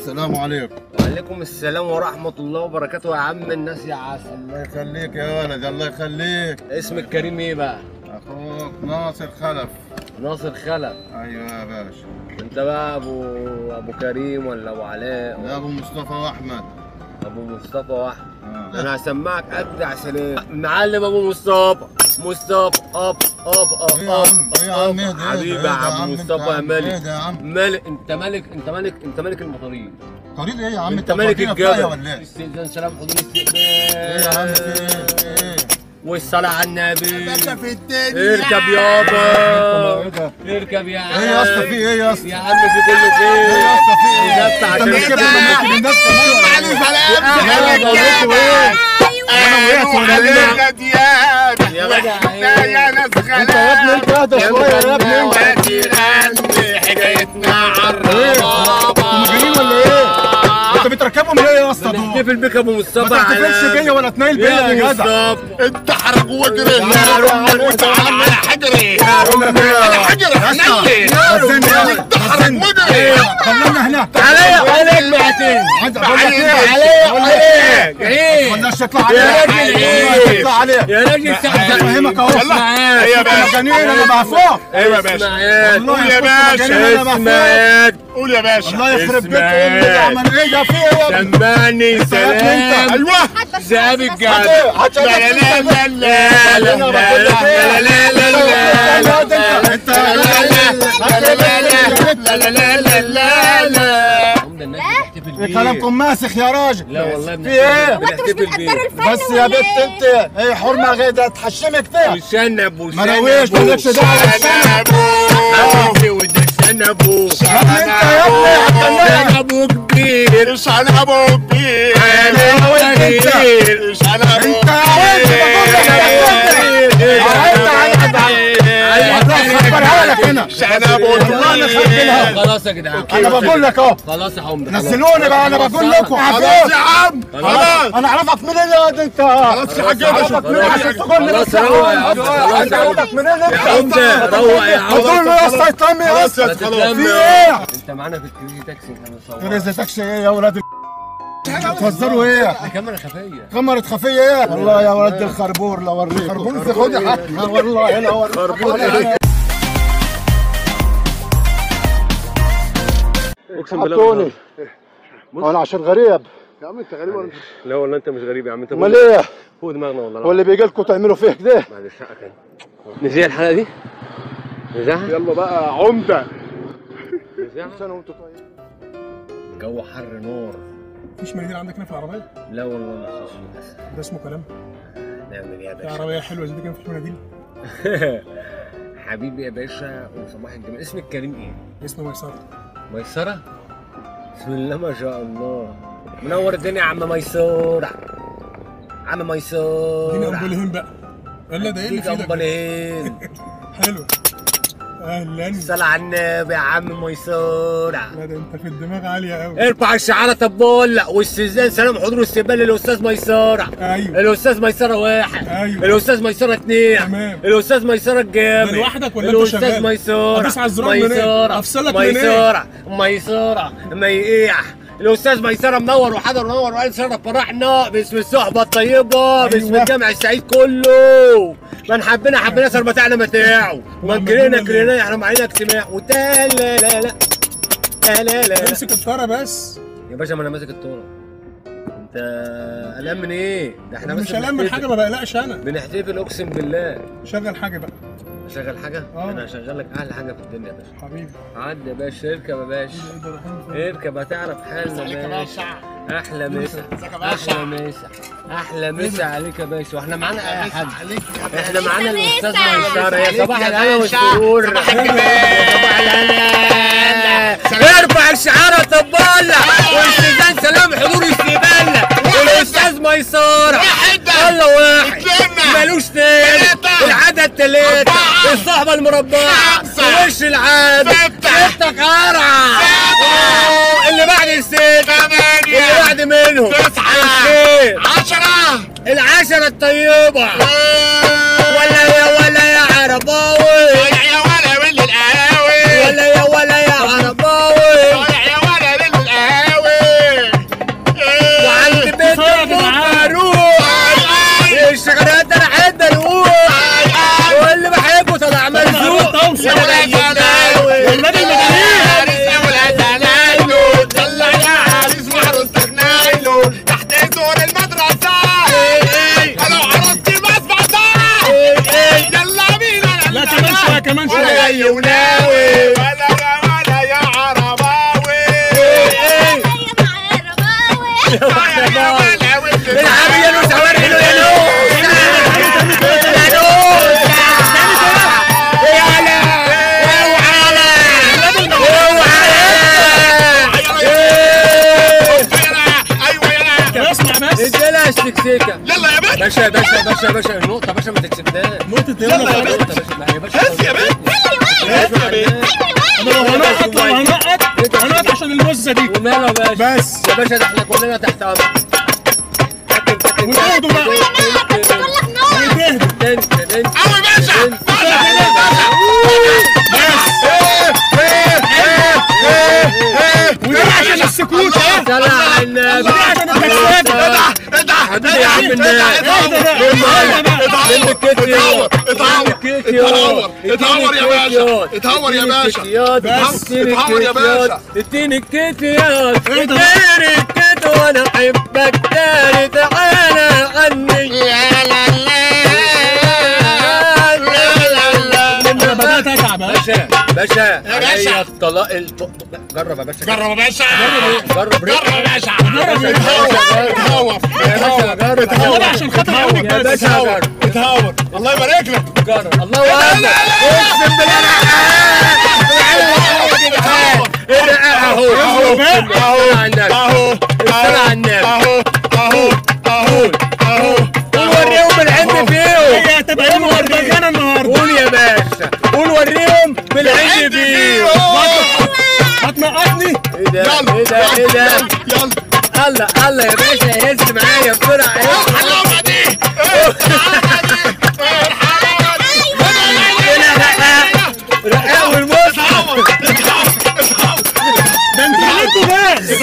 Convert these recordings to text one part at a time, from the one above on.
السلام عليكم وعليكم السلام ورحمة الله وبركاته يا عم الناس يا عسل الله يخليك يا ولد الله يخليك اسمك كريم ايه بقى؟ اخوك ناصر خلف ناصر خلف ايوه يا باشا انت بقى ابو ابو كريم ولا ابو علاء يا ابو مصطفى واحمد ابو مصطفى واحد آه. انا هسمعك ابدع سلام معلم ابو مصطفى مصطفى اب اب اب ايه يا عم ايه يا عم اب اهدى حبيبي اهدى يا اهدى عم انت مصطفى يا عم. ملك اهدى يا عم ملك انت ملك انت ملك انت ملك المطاريد طريق ايه يا عم انت ملك فاضينا في آية الجبل ولا ايه؟ استئذان سلام حضور استقبال ايه يا عم في ايه؟ ايه؟ والصلاة على النبي باشا في الدنيا اركب يابا ايه ده؟ اركب يا عم ايه يا اسطى في ايه يا اسطى؟ يا عم في كله خير ايه يا اسطى في ايه؟ ده بتاع انت مش شركة. كده ممكن الناس كمان علي سلام يا يا بابا، رجالة انا وقعت ولا ايه؟ علينا ديانة يا جدع واحنا ايه؟ يا ناس انت يا ابني انت اهدى شويه يا ابني انت غني حكايتنا عن ايه؟ انتوا مجانين ولا ايه؟ انت بتركبهم ليه يا اسطى دول؟ بنحتفل بك يا ابو مصطفى ما تحتفلش بيا ولا تنيل بيا يا يا ابو جدع مصطفى انت حرج واجري تعالى على- وتعالى على حجري اقول لك ايه؟ على حجري حنين نزلني انت حرج واجري خلينا هناك عليا عليك معتين عايز اقول لك ايه؟ عليا اقول لك ايه؟ عليك ايه ولا تطلع يا عليه راجل والله ايه؟ تطلع عليه يا راجل افهمك اهو اسمع يا انت باشا مجانين انا بعفوك ايوه يا باشا اسمع يا والله يا يا باشا، باشا انا بعفوك اسمع قول يا باشا الله يخرب بيت اسمع. امي ده عمل ايه ده في ايه يا ابني؟ سمعني انت يا ابني انت. سلام ايوه ذهب هات الجبل ايه؟ هات لا لا لا لا لا لا لا لا لا لا لا لا انت لا لا لا لا لا لا لا عمدة الناس بتحتفل بيه كلامكم ماسخ يا راجل لا والله في ايه؟ بنحتفل بيه بس يا بنت انت ايه حرمه غير ده تحشمك فيها وشنب وشنب مراويش مالكش دعوه حبيبي وده شنبه يا ابني انت يا ابني هتجننك شنبه كبير ايش انا ابو كبير انا وانت انت. كبير ايش انا ابو انت يا ولد يا ولد هخبرها لك هنا ايش انا ابو والله انا خبرها خلاص يا جدعان انا بقول لك اهو خلاص يا حمد خلاص. نزلوني بقى انا بقول لكم خلاص عفوك يا عم خلاص انا اعرفك منين يا واد انت خلاص يا حاج اعرفك منين عشان تقول لي خلاص بس روق يا عم، خلاص انا يا عم. اعرفك منين انت يا حمزة روق يا عم هتقول له يا اسطى يتلمي يا خلاص اسطى يا ما خلاص تتلم. في ايه؟ انت معانا في الكريزي تاكسي احنا بنصور تريزا تاكسي ايه يا ولاد ال- بتهزروا ايه؟ دي كاميرا خفيه كاميرا خفية ايه؟ والله يا ولد الخربور لا اوريك خربور في خدي حقنا والله لا اوريك خربور اقسم حطوني وانا عشان غريب يا عم انت غريب ولا لا والله انت مش غريب يا عم انت امال ايه؟ فوق دماغنا والله هو اللي بيجي لكم تعملوا فيه كده؟ معلش حقك يعني نذيع الحلقه دي نذيعها يلا بقى عمده نذيعها سنة وانتم طيبين جو حر نار مفيش مناديل عندك هنا في العربية؟ لا والله ما فيش للاسف ده اسمه كلام نعمل ايه يا في باشا عربية حلوة زي دي كان مفيش مناديل حبيبي يا باشا وصباح الجمال اسمك كريم ايه اسمه ميسرة ميسره بسم الله ما شاء الله منور الدنيا يا عم ميسوره عم اديني ميسوره امبولهين بقى الا ده ايه اللي ديك في ايدك ده؟ امبالين حلو اهلا صل على النبي يا عم ميسوره لا ده انت في الدماغ عالية قوي ارفع الشعارة طبول واستئذان سلام حضور واستقبال للاستاذ ميسره ايوه الاستاذ ميسره واحد ايوه الاستاذ ميسره اثنين تمام. الاستاذ ميسره الجامع ده لوحدك ولا انت الاستاذ شغال؟ ميسره هدوس على الزرار منين؟ ميسره افصلك منين؟ ميسره ميسره ميقيع الاستاذ ميسره منور وحضر منور وقال شرف فرحنا باسم الصحبه الطيبه باسم أيوة. الجامع السعيد كله من حبنا حبنا صار متاعنا متاعه من وعملنا كرهنا اللي- كرهنا يحرم علينا اجتماع وتا لا لا لا لا لا لا امسك الطارة بس يا باشا ما انا ماسك الطوره انت قلقان من ايه؟ ده احنا بس مش قلقان من بنحتفل. حاجة ما بقلقش انا بنحتفل اقسم بالله شغل حاجة بقى اشغل حاجه؟ اه. انا هشغل لك احلى حاجه في الدنيا يا باشا حبيبي عدي يا باشا اركب يا باشا ايه ده رايحين فين؟ اركب هتعرف حالنا عليك يا يا باشا باشا احلى مسا ازيك يا باشا احلى مسا احلى مسا عليك يا باشا واحنا معانا اي حد عليك يا احنا معانا الاستاذ مسا. ميسره يا عليك صباح يا الهنا باشا. والسرور صباح يا الجمال. صباح الهنا ارفع الشعاره طبالة واستئذان سلام حضور استقبال والاستاذ ميسره واحدة. يلا واحد اتنين. مالوش تاني تلاتة. العدد تلاتة أربعة. الصحبة المربعة خمسة. وش العاد ستة. ستة قرعة سبعة. أوه، اللي بعد الست اللي ثمانية بعد منهم تسعة الخير عشرة العشرة الطيبة ولا يا ولا يا عرباوي طالع يا ولا من القهاوي ولا يا ولا يا عرباوي طالع يا ولا من القهاوي سيكا يلا يا باشا باشا باشا باشا باشا النقطة باشا ما تكسبناش نقطة ايه يلا يا انا باشا. النقطة باشا ما هي باشا هز يا باشا هز يا باشا لو هنقط لو هنقط هنقط عشان المزة دي وماله يا باشا بس يا باشا ده احنا كلنا تحت امر تاكن تاكن وتاخدوا بقى. هيتهدوا قوي باشا ودي عشان السكوت ها صلى على النبي ودي عشان التكسير ايه ده حبيبي يا عم الناس اهدى بقى لم الكتف يا اتعور اتعور يا باشا اتعور يا باشا بس اتعور يا باشا. اديني الكتيات ايه ده؟ اديني الكت وانا احبك تاني تعالى عني انا بدأت اتعب ها باشا باشا باشا. عليا الطلاق الط- جرب يا باشا جرب يا باشا جرب جرب يا باشا جرب يا اتهور يا باشا جرب اتهور عشان خاطر عيونك يا بس باشا اتهور جرب اتهور الله يبارك لك جرب الله اكبر اقسم بالله ايه ده اهو اهو اهو على النبي اهو الصلاة على النبي اهو اهو اهو اهو قول وريهم بالعند فيهم هي هتبقى يوم مهرجان النهارده قول يا باشا قول وريهم بالعند فيهم هتنقطني ايه ده يلا ايه ده ايه ده يلا الله الله يا باشا هز معايا بسرعه هز الحلاوه دي لا لا رقاق والموز ده انت عليكوا بس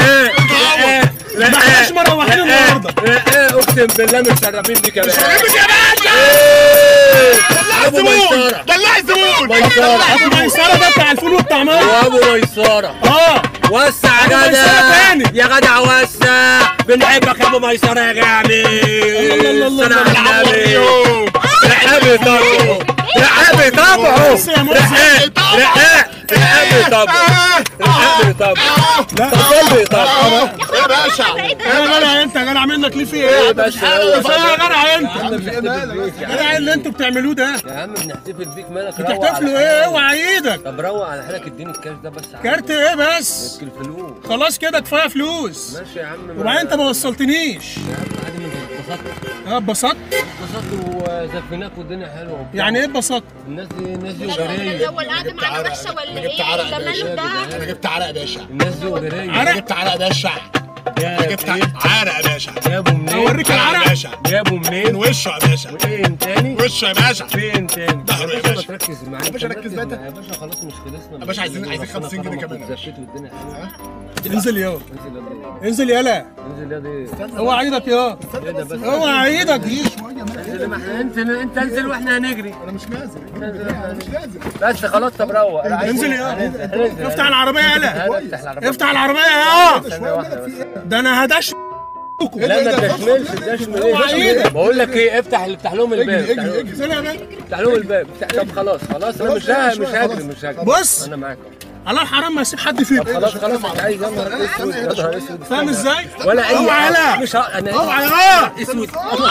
رقاق ما احناش مروحين النهارده رقاق اقسم بالله مش شرابين دي كمان حبيبي يا باشا إيه. دلع ابو الزبون ميسره دلع الزبون ميسره ابو ميسره ده بتاع الفول والطعميه وابو ميسره اه وسع أبو يا ميسرة جدع تاني. يا جدع وسع بنحبك يا ابو ميسره يا جامد الله الله سلام الله. على النبي رقابي طبعه رقابي طبعه بص يا مرسي. رقاق رقاق رقابي طبعه رقابي طبعه لا قلبي طبعه يا باشا يا جدع انت يا جدع منك ليه في ايه ايه؟ بس كفايه يا جدع انت عم بنحتفل بيك يا جدع اللي انتوا بتعملوه ده عم. يا عم بنحتفل بيك مالك روق على بتحتفلوا حالك. ايه اوعى ايدك طب روق على حالك اديني الكاش ده بس كارت ايه بس مسك الفلوس خلاص كده كفايه فلوس ماشي يا عم وبعدين انت ما وصلتنيش يا عم عادي ما اتبسطت اه اتبسطت اتبسطت وزفيناك والدنيا حلوه وبتاع. يعني ايه اتبسطت؟ الناس دي الناس دي هو وجريه القعده معانا وحشه ولا أنا جبت ايه؟ عرق يا ده باشا. ماله ده؟ انا جبت عرق يا باشا الناس دي وجريه انا جبت عرق يا باشا انا جاب جبت ايه؟ عرق يا باشا جابوا منين؟ اوريك عرق يا العرق باشا جابوا من منين؟ وشه يا باشا وايه تاني؟ وشه يا باشا فين تاني؟ ظهره يا ما باشا. تركز معايا يا باشا أنت ركز مركز بقى. معايا. يا باشا خلاص مش خلصنا يا باشا عايزين- عايزين 50 جنيه كمان يا باشا. زفيت والدنيا حلوه انزل يا انزل يا دي انزل يلا انزل يا دي اوعى ايدك يا ايه ده بس اوعى ايدك انزل ما احنا انت انت انزل واحنا هنجري انا مش نازل انزل واحنا مش هنجري. نازل بس خلاص طب روق انزل يا انزل افتح العربيه يلا افتح العربية. افتح العربيه يا ثانية واحدة بس. ده انا هدش لا ما تشملش تشمل اوعى ايه ايدك. بقول لك ايه افتح افتح لهم الباب اجري افتح اجري لهم- اجري انزل يا باشا. افتح لهم الباب افتح- طب خلاص خلاص انا خلاص، مش ه- شوية، مش خلاص. هجري مش هجري بص انا معاك على الحرام ما يسيب حد فيكم خلاص خلاص انت عايز يا نهار اسود يا نهار اسود فاهم ازاي؟ ولا اي اوعى يلا مش ه... انا اوعى يا اسود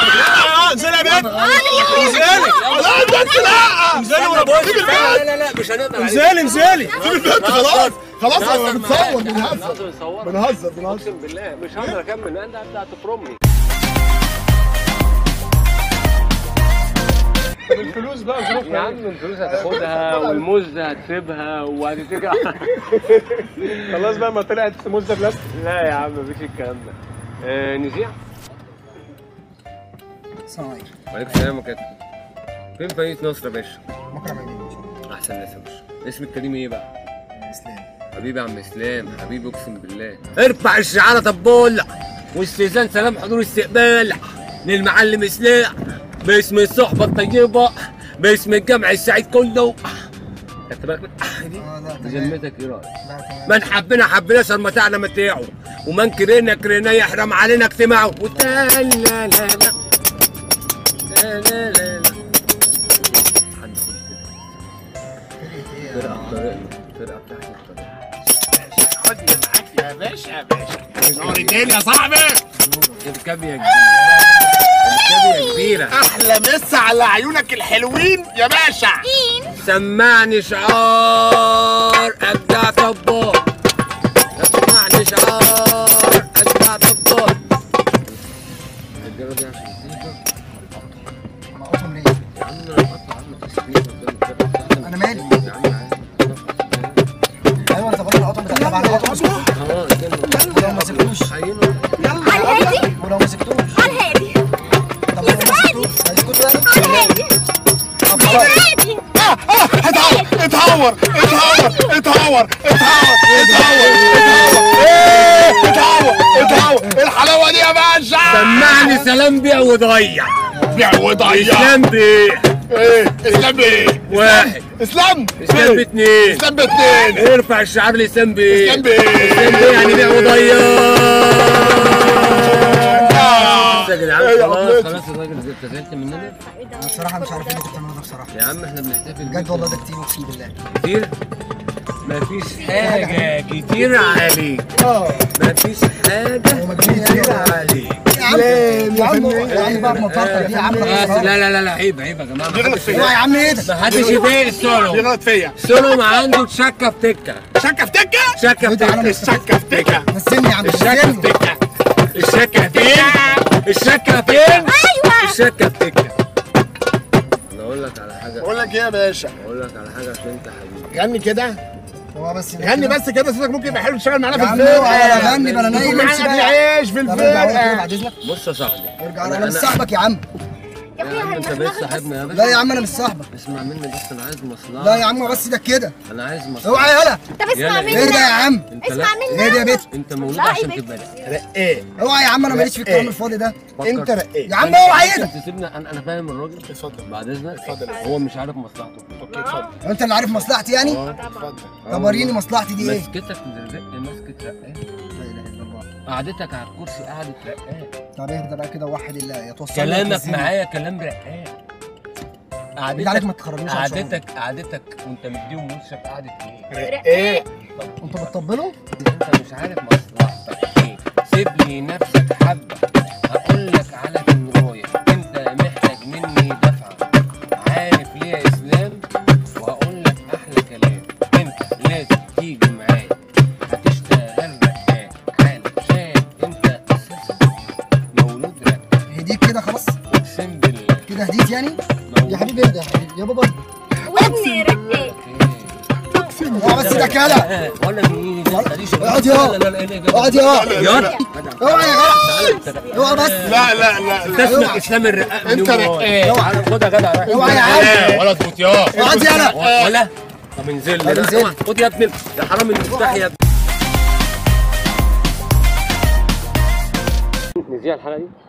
اه انزل يا بنت انزلي لا ده انت لا انزلي وانا بقول لا لا لا لا مش هنقدر عليك انزلي انزلي سيب البنت خلاص خلاص انا نهزر بنصور معاك. بنهزر نهزر نصور بنهزر بنهزر اقسم بالله مش هقدر اكمل انت هتبدا تفرمني الفلوس بقى يا عم الفلوس هتاخدها والموز هتسيبها وهتتجع خلاص بقى ما طلعت مزه بلاستيك لا يا عم مفيش الكلام ده آه نذيع صحيح وعليكم السلام يا كابتن فين فريق نصر يا باشا مكرم امين احسن ناس يا باشا اسم الكريم ايه بقى اسلام حبيبي يا عم اسلام حبيبي اقسم بالله ارفع الشعاره طبول واستئذان سلام حضور استقبال للمعلم اسلام باسم الصحبه الطيبه باسم الجمع السعيد كله خدت بالك من الأح دي؟ بذمتك ايه رايك؟ من حبنا حبنا صار متاعنا متاعه ومن كرهنا كرهنا يحرم علينا اجتماعه وتا لا لا لا لا لا لا لا حد يقول كده. فرقه في طريقنا فرقه بتاعت الطريق خد يا معاك يا باشا يا باشا نور الدين يا صاحبي الكابية كبيرة الكابية كبيرة احلى مسا على عيونك الحلوين يا باشا سمعني شعار أجدع طباخ سمعني شعار أجدع طباخ الرجالة طب هنحطه مسكوت اه استنى. ولو ما سكتوش عينه. على الهادي ولو ما سكتوش على الهادي طب لو ما سكتوش هيسكتوا يعني على الهادي طب على خلاص الهادي اتهور اتهور اتهور اتهور اتهور اتهور اتهور اتهور الحلاوه دي يا باشا سمعني سلام بيع وضيع بيع وضيع اسلام بيع ايه اسلام ايه واحد اسلام اسلام باتنين اسلام باثنين ارفع الشعار لاسلام بيع اسلام بيه اسلام بيع يعني بيع وضيع آه. يا جدعان إيه يا خلاص عمتي؟ خلاص الراجل ده زعلت مننا انا بصراحه مش عارف ايه اللي كنت بتعمله ده بصراحه يا عم احنا بنحتفل بجد والله ده كتير اقسم بالله كتير مفيش حاجة كتير عليك اه مفيش حاجة كتير عليك يا عم يا عم يا عم بقى مفرطه دي يا عم بس خلاص. لا لا لا لا عيب عيب يا جماعة يغلط محدش فيا. اوعى يا عم ايه ده محدش يبيع السولو يغلط فيا السولو ما عنده شكة في تكة شكه في تكه شكة في تكة الشكه في تكه نسيني يا عم الشكة في نسيني تكة الشكة فين؟ الشكة فين؟ ايوه الشكة في تكة انا اقول لك على حاجة بقول لك ايه يا باشا اقول لك على حاجة عشان انت حبيبي غني كده هو بس غني بس كده صوتك ممكن يبقى حلو تشتغل معانا يا في عم الفرقه اوعى ولا غني بلا نايم يكون امشي معانا بقى عيش في طب ارجع ورا كده الفرقه بعد اذنك بص يا صاحبي ارجع ورا انا مش صاحبك يا عم يا يا عم اخويا انت بس هنمخمخ صاحبنا يا باشا لا يا عم انا مش صاحبك اسمع مني بس انا عايز مصلحة لا يا عم بس ايدك كده انا عايز مصلحة اوعى يالا طب اسمع يلا. مني ايه ده يا عم انت لا اسمع مني ايه ده يا بت انت مولود لا، عشان ايه تبقى لا رقاق اوعى يا عم انا ماليش في الكلام الفاضي ده انت رقاق يا عم اوعى ايدك انت تسيبنا انا انا فاهم الراجل اتفضل بعد اذنك اتفضل. هو مش عارف مصلحته اوكي اتفضل انت اللي عارف مصلحتي يعني اتفضل طب وريني مصلحتي دي ايه مسكتك مرزق مسكة رقاق لا اله الا الله قعدتك على الكرسي قعدة رقاق طب اهدى بقى كده وحد الله يا توصل كلامك معايا كلام رقاق بالله عليك ما قعدتك تخرجنيش عن شعوري. قعدتك قعدتك وانت مديهم وشك قعدة ايه؟ رقاق انتوا بتطبلوا انت مش عارف مصلحتك ايه سيب لي نفسك حبه هقول لك على كنرايه انت محتاج مني دفعه عارف ليه يا اسلام وهقول لك احلى كلام انت لازم تيجي معايا هتشتغل رقاق علشان انت اساسا مولود رقاق هديك كده خلاص اقسم بالله كده هديت يعني يا مولود حبيبي اهدى يا حبيبي يا بابا وابني رقاق ايه اوعى بس ايدك يالا ولا مين اقعد يا اقعد يا يا اوعى يا جدع اوعى بس لا لا لا انت اسمك اسلام الرقاق انت رقاق تعالى خد يا جدع روح. اوعى يا عم ولا تفوت يا اقعد يالا ولا طب انزل طب لي انزل. اوعى. خد يا ابني يا حرام المفتاح يا ابني نذيع الحلقه دي